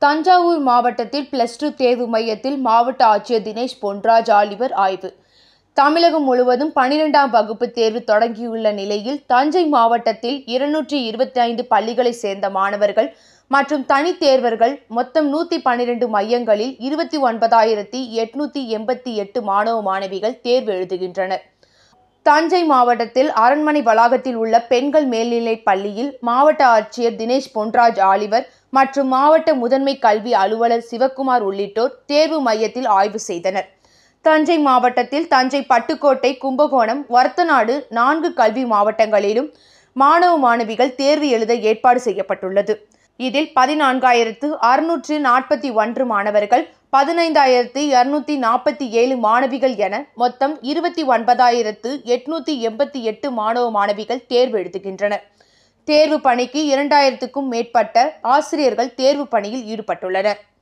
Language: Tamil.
தஞ்சாவூர் மாவட்டத்தில் பிளஸ் டூ தேர்வு மையத்தில் மாவட்ட ஆட்சியர் தினேஷ் பொன்ராஜ் ஆலிவர் ஆய்வு தமிழகம் முழுவதும் பனிரெண்டாம் வகுப்பு தேர்வு தொடங்கியுள்ள நிலையில் தஞ்சை மாவட்டத்தில் இருநூற்றி இருபத்தி ஐந்து பள்ளிகளை சேர்ந்த மாணவர்கள் மற்றும் தனித் தேர்வர்கள் மொத்தம் நூற்றி பன்னிரெண்டு மையங்களில் இருபத்தி ஒன்பதாயிரத்தி எட்நூத்தி எண்பத்தி எட்டு மாணவ மாணவிகள் தேர்வு எழுதுகின்றனர் தஞ்சை மாவட்டத்தில் அரண்மனை வளாகத்தில் உள்ள பெண்கள் மேல்நிலைப் பள்ளியில் மாவட்ட ஆட்சியர் தினேஷ் பொன்ராஜ் ஆலிவர் மற்றும் மாவட்ட முதன்மை கல்வி அலுவலர் சிவக்குமார் உள்ளிட்டோர் தேர்வு மையத்தில் ஆய்வு செய்தனர் தஞ்சை மாவட்டத்தில் தஞ்சை பட்டுக்கோட்டை கும்பகோணம் ஒரத்தநாடு நான்கு கல்வி மாவட்டங்களிலும் மாணவ மாணவிகள் தேர்வு எழுத ஏற்பாடு செய்யப்பட்டுள்ளது இதில் பதினான்காயிரத்து அறுநூற்று நாற்பத்தி ஒன்று மாணவர்கள் பதினைந்தாயிரத்து இருநூத்தி நாற்பத்தி ஏழு மாணவிகள் என மொத்தம் இருபத்தி ஒன்பதாயிரத்து எட்நூத்தி எண்பத்தி எட்டு மாணவ மாணவிகள் தேர்வு எழுதுகின்றனர் தேர்வு பணிக்கு இரண்டாயிரத்துக்கும் மேற்பட்ட ஆசிரியர்கள் தேர்வு பணியில் ஈடுபட்டுள்ளனர்